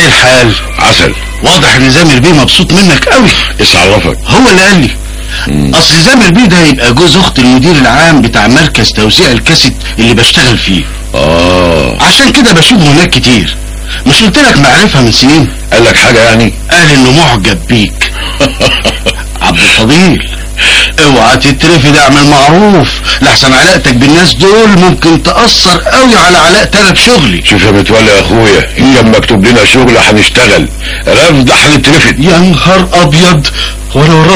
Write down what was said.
ايه الحال عسل واضح ان زامر بيه مبسوط منك قوي ايش عرفك هو اللي قال لي اصل زامر بيه ده يبقى جوز اخت المدير العام بتاع مركز توزيع الكاسيت اللي بشتغل فيه اه عشان كده بشوفه هناك كتير مش قلت لك معرفة من سنين قال لك حاجة يعني قال انه معجب بيك عبد الفضيل اوعى تترفد اعمل معروف لحسن علاقتك بالناس دول ممكن تأثر قوي على علاقتي انا بشغلي شوف يا متولي يا اخويا ان كان مكتوب لنا شغل هنشتغل رفض هنترفد يا نهار ابيض وانا